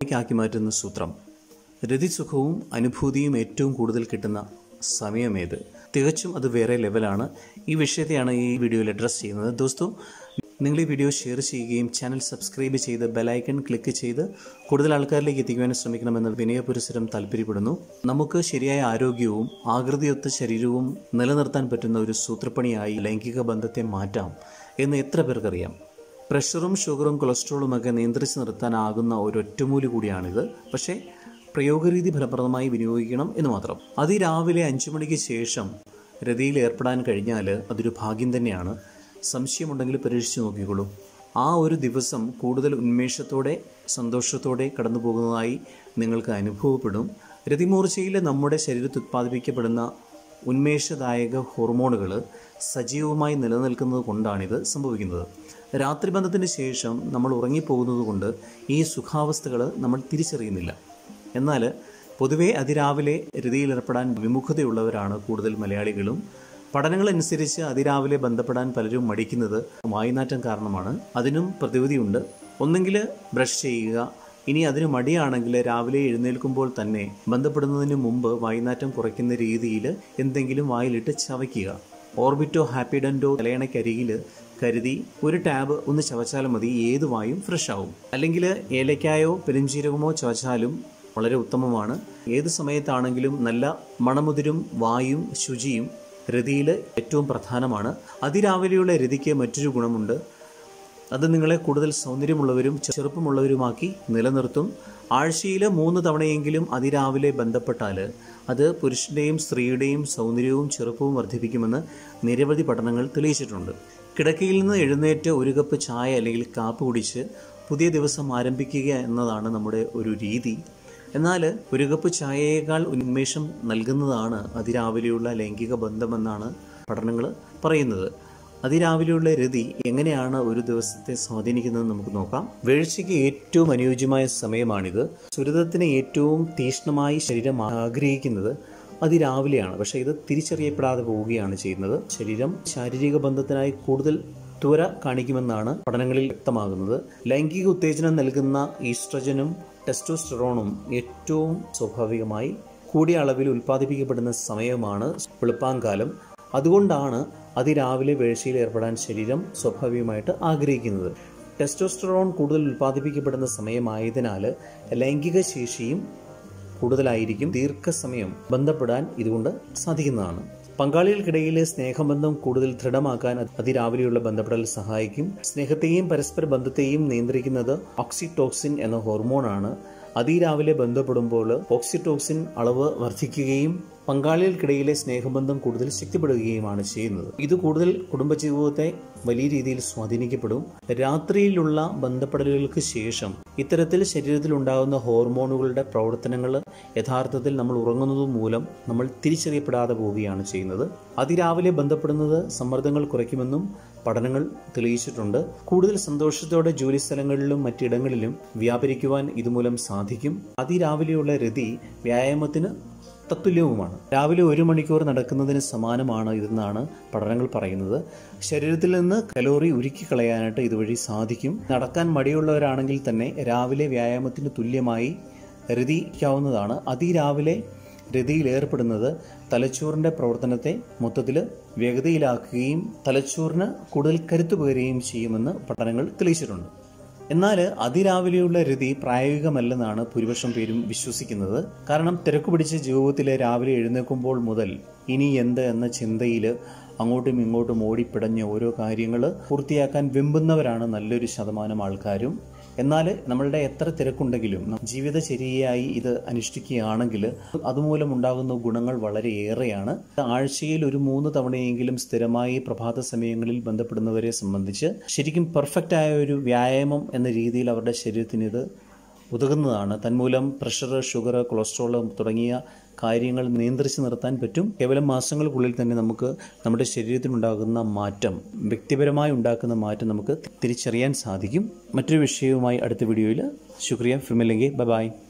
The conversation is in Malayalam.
ആക്കി മാറ്റുന്ന സൂത്രം രതിസുഖവും അനുഭൂതിയും ഏറ്റവും കൂടുതൽ കിട്ടുന്ന സമയമേത് തികച്ചും അത് വേറെ ലെവലാണ് ഈ വിഷയത്തെയാണ് ഈ വീഡിയോയിൽ അഡ്രസ്സ് ചെയ്യുന്നത് ദോസ്തോ നിങ്ങൾ ഈ വീഡിയോ ഷെയർ ചെയ്യുകയും ചാനൽ സബ്സ്ക്രൈബ് ചെയ്ത് ബെലൈക്കൺ ക്ലിക്ക് ചെയ്ത് കൂടുതൽ ആൾക്കാരിലേക്ക് എത്തിക്കുവാൻ ശ്രമിക്കണമെന്ന് വിനയപുരസരം താല്പര്യപ്പെടുന്നു നമുക്ക് ശരിയായ ആരോഗ്യവും ആകൃതിയൊത്ത ശരീരവും നിലനിർത്താൻ പറ്റുന്ന ഒരു സൂത്രപ്പണിയായി ലൈംഗിക ബന്ധത്തെ മാറ്റാം എന്ന് എത്ര പേർക്കറിയാം പ്രഷറും ഷുഗറും കൊളസ്ട്രോളും ഒക്കെ നിയന്ത്രിച്ച് നിർത്താനാകുന്ന ഒരു ഒറ്റമൂലി കൂടിയാണിത് പക്ഷേ പ്രയോഗരീതി ഫലപ്രദമായി വിനിയോഗിക്കണം എന്ന് മാത്രം അതിരാവിലെ അഞ്ചു മണിക്ക് ശേഷം രതിയിൽ ഏർപ്പെടാൻ കഴിഞ്ഞാൽ അതൊരു ഭാഗ്യം തന്നെയാണ് സംശയമുണ്ടെങ്കിൽ പരീക്ഷിച്ച് നോക്കിക്കോളൂ ആ ഒരു ദിവസം കൂടുതൽ ഉന്മേഷത്തോടെ സന്തോഷത്തോടെ കടന്നു പോകുന്നതായി നിങ്ങൾക്ക് അനുഭവപ്പെടും രതിമൂർച്ചയിൽ നമ്മുടെ ശരീരത്തിൽ ഉത്പാദിപ്പിക്കപ്പെടുന്ന ഉന്മേഷദായക ഹോർമോണുകൾ സജീവമായി നിലനിൽക്കുന്നത് കൊണ്ടാണിത് സംഭവിക്കുന്നത് രാത്രി ബന്ധത്തിന് ശേഷം നമ്മൾ ഉറങ്ങിപ്പോകുന്നത് കൊണ്ട് ഈ സുഖാവസ്ഥകൾ നമ്മൾ തിരിച്ചറിയുന്നില്ല എന്നാൽ പൊതുവെ അതിരാവിലെ രതിയിലേർപ്പെടാൻ വിമുഖതയുള്ളവരാണ് കൂടുതൽ മലയാളികളും പഠനങ്ങളനുസരിച്ച് അതിരാവിലെ ബന്ധപ്പെടാൻ പലരും മടിക്കുന്നത് വായുനാറ്റം കാരണമാണ് അതിനും പ്രതിവിധിയുണ്ട് ഒന്നെങ്കിൽ ബ്രഷ് ചെയ്യുക ഇനി അതിന് മടിയാണെങ്കിൽ രാവിലെ എഴുന്നേൽക്കുമ്പോൾ തന്നെ ബന്ധപ്പെടുന്നതിന് മുമ്പ് വായുനാറ്റം കുറയ്ക്കുന്ന രീതിയിൽ എന്തെങ്കിലും വായിലിട്ട് ചവയ്ക്കുക ഓർബിറ്റോ ഹാപ്പിഡൻറ്റോ തലയണക്കരികിൽ കരുതി ഒരു ടാബ് ഒന്ന് ചവച്ചാലും മതി ഏത് വായും ഫ്രഷ് ആവും അല്ലെങ്കിൽ ഏലക്കായോ പെരുംജീരകമോ ചവച്ചാലും വളരെ ഉത്തമമാണ് ഏത് സമയത്താണെങ്കിലും നല്ല മണമുതിരും വായും ശുചിയും രതിയിൽ ഏറ്റവും പ്രധാനമാണ് അതിരാവിലെയുള്ള രതിക്ക് മറ്റൊരു ഗുണമുണ്ട് അത് നിങ്ങളെ കൂടുതൽ സൗന്ദര്യമുള്ളവരും ചെറുപ്പമുള്ളവരുമാക്കി നിലനിർത്തും ആഴ്ചയിൽ മൂന്ന് തവണയെങ്കിലും അതിരാവിലെ ബന്ധപ്പെട്ടാൽ അത് പുരുഷൻ്റെയും സ്ത്രീയുടെയും സൗന്ദര്യവും ചെറുപ്പവും വർദ്ധിപ്പിക്കുമെന്ന് നിരവധി പഠനങ്ങൾ തെളിയിച്ചിട്ടുണ്ട് കിടക്കയിൽ നിന്ന് എഴുന്നേറ്റ് ഒരു കപ്പ് ചായ അല്ലെങ്കിൽ കാപ്പ് കുടിച്ച് പുതിയ ദിവസം ആരംഭിക്കുക എന്നതാണ് നമ്മുടെ ഒരു രീതി എന്നാൽ ഒരു കപ്പ് ചായയേക്കാൾ ഉന്മേഷം നൽകുന്നതാണ് അതിരാവിലെയുള്ള ലൈംഗിക ബന്ധമെന്നാണ് പഠനങ്ങൾ പറയുന്നത് അതിരാവിലെയുള്ള രതി എങ്ങനെയാണ് ഒരു ദിവസത്തെ സ്വാധീനിക്കുന്നത് നമുക്ക് നോക്കാം വീഴ്ചയ്ക്ക് ഏറ്റവും അനുയോജ്യമായ സമയമാണിത് സുരതത്തിന് ഏറ്റവും തീക്ഷ്ണമായി ശരീരം ആഗ്രഹിക്കുന്നത് അതിരാവിലെയാണ് പക്ഷേ ഇത് തിരിച്ചറിയപ്പെടാതെ പോവുകയാണ് ചെയ്യുന്നത് ശരീരം ശാരീരിക ബന്ധത്തിനായി കൂടുതൽ ത്വര കാണിക്കുമെന്നാണ് പഠനങ്ങളിൽ വ്യക്തമാകുന്നത് ലൈംഗിക ഉത്തേജനം നൽകുന്ന ഈസ്ട്രജനും ടെസ്റ്റോസ്റ്ററോണും ഏറ്റവും സ്വാഭാവികമായി കൂടിയ അളവിൽ ഉൽപ്പാദിപ്പിക്കപ്പെടുന്ന സമയമാണ് വെളുപ്പാങ്കാലം അതുകൊണ്ടാണ് അതിരാവിലെ വീഴ്ചയിൽ ഏർപ്പെടാൻ ശരീരം സ്വാഭാവികമായിട്ട് ആഗ്രഹിക്കുന്നത് ടെസ്റ്റോസ്റ്ററോൺ കൂടുതൽ ഉൽപ്പാദിപ്പിക്കപ്പെടുന്ന സമയമായതിനാൽ ലൈംഗിക ശേഷിയും കൂടുതലായിരിക്കും ദീർഘസമയം ബന്ധപ്പെടാൻ ഇതുകൊണ്ട് സാധിക്കുന്നതാണ് പങ്കാളികൾക്കിടയിലെ സ്നേഹബന്ധം കൂടുതൽ ദൃഢമാക്കാൻ അതിരാവിലെയുള്ള ബന്ധപ്പെടൽ സഹായിക്കും സ്നേഹത്തെയും പരസ്പര ബന്ധത്തെയും നിയന്ത്രിക്കുന്നത് ഓക്സിറ്റോക്സിൻ എന്ന ഹോർമോണാണ് അതിരാവിലെ ബന്ധപ്പെടുമ്പോൾ ഓക്സിറ്റോക്സിൻ അളവ് വർദ്ധിക്കുകയും പങ്കാളികൾക്കിടയിലെ സ്നേഹബന്ധം കൂടുതൽ ശക്തിപ്പെടുകയുമാണ് ചെയ്യുന്നത് ഇത് കൂടുതൽ കുടുംബജീവിതത്തെ വലിയ രീതിയിൽ സ്വാധീനിക്കപ്പെടും രാത്രിയിലുള്ള ബന്ധപ്പെടലുകൾക്ക് ശേഷം ഇത്തരത്തിൽ ശരീരത്തിൽ ഉണ്ടാകുന്ന ഹോർമോണുകളുടെ പ്രവർത്തനങ്ങൾ യഥാർത്ഥത്തിൽ നമ്മൾ ഉറങ്ങുന്നത് മൂലം നമ്മൾ തിരിച്ചറിയപ്പെടാതെ പോവുകയാണ് ചെയ്യുന്നത് അതിരാവിലെ ബന്ധപ്പെടുന്നത് സമ്മർദ്ദങ്ങൾ കുറയ്ക്കുമെന്നും പഠനങ്ങൾ തെളിയിച്ചിട്ടുണ്ട് കൂടുതൽ സന്തോഷത്തോടെ ജോലി സ്ഥലങ്ങളിലും മറ്റിടങ്ങളിലും വ്യാപരിക്കുവാൻ ഇതുമൂലം സാധിക്കും അതിരാവിലെയുള്ള രതി വ്യായാമത്തിന് തത്തുല്യവുമാണ് രാവിലെ ഒരു മണിക്കൂർ നടക്കുന്നതിന് സമാനമാണ് ഇതെന്നാണ് പഠനങ്ങൾ പറയുന്നത് ശരീരത്തിൽ നിന്ന് കലോറി ഉരുക്കി കളയാനായിട്ട് ഇതുവഴി സാധിക്കും നടക്കാൻ മടിയുള്ളവരാണെങ്കിൽ തന്നെ രാവിലെ വ്യായാമത്തിന് തുല്യമായി രതിക്കാവുന്നതാണ് അതിരാവിലെ രതിയിൽ ഏർപ്പെടുന്നത് തലച്ചോറിൻ്റെ പ്രവർത്തനത്തെ മൊത്തത്തിൽ വേഗതയിലാക്കുകയും തലച്ചോറിന് കൂടുതൽ കരുത്തു പകരുകയും ചെയ്യുമെന്ന് പഠനങ്ങൾ തെളിയിച്ചിട്ടുണ്ട് എന്നാൽ അതിരാവിലെയുള്ള രതി പ്രായോഗികമല്ലെന്നാണ് ഭൂരിപക്ഷം പേരും വിശ്വസിക്കുന്നത് കാരണം തിരക്ക് പിടിച്ച ജീവിതത്തിലെ രാവിലെ എഴുന്നേൽക്കുമ്പോൾ മുതൽ ഇനി എന്ത് എന്ന ചിന്തയിൽ അങ്ങോട്ടും ഇങ്ങോട്ടും ഓടിപ്പിടഞ്ഞ ഓരോ കാര്യങ്ങൾ പൂർത്തിയാക്കാൻ വെമ്പുന്നവരാണ് നല്ലൊരു ശതമാനം ആൾക്കാരും എന്നാൽ നമ്മളുടെ എത്ര തിരക്കുണ്ടെങ്കിലും ജീവിതചര്യയായി ഇത് അനുഷ്ഠിക്കുകയാണെങ്കിൽ അതുമൂലം ഉണ്ടാകുന്ന ഗുണങ്ങൾ വളരെയേറെയാണ് ആഴ്ചയിൽ ഒരു മൂന്ന് തവണയെങ്കിലും സ്ഥിരമായി പ്രഭാത സമയങ്ങളിൽ ബന്ധപ്പെടുന്നവരെ സംബന്ധിച്ച് ശരിക്കും പെർഫെക്റ്റ് ആയ ഒരു വ്യായാമം എന്ന രീതിയിൽ അവരുടെ ശരീരത്തിന് ഇത് ഉതകുന്നതാണ് തന്മൂലം പ്രഷർ ഷുഗർ കൊളസ്ട്രോൾ തുടങ്ങിയ കാര്യങ്ങൾ നിയന്ത്രിച്ച് നിർത്താൻ പറ്റും കേവലം മാസങ്ങൾക്കുള്ളിൽ തന്നെ നമുക്ക് നമ്മുടെ ശരീരത്തിനുണ്ടാകുന്ന മാറ്റം വ്യക്തിപരമായി ഉണ്ടാക്കുന്ന മാറ്റം നമുക്ക് തിരിച്ചറിയാൻ സാധിക്കും മറ്റൊരു വിഷയവുമായി അടുത്ത വീഡിയോയിൽ ശുക്രിയ ഫിമില്ലെങ്കിൽ ബൈ ബൈ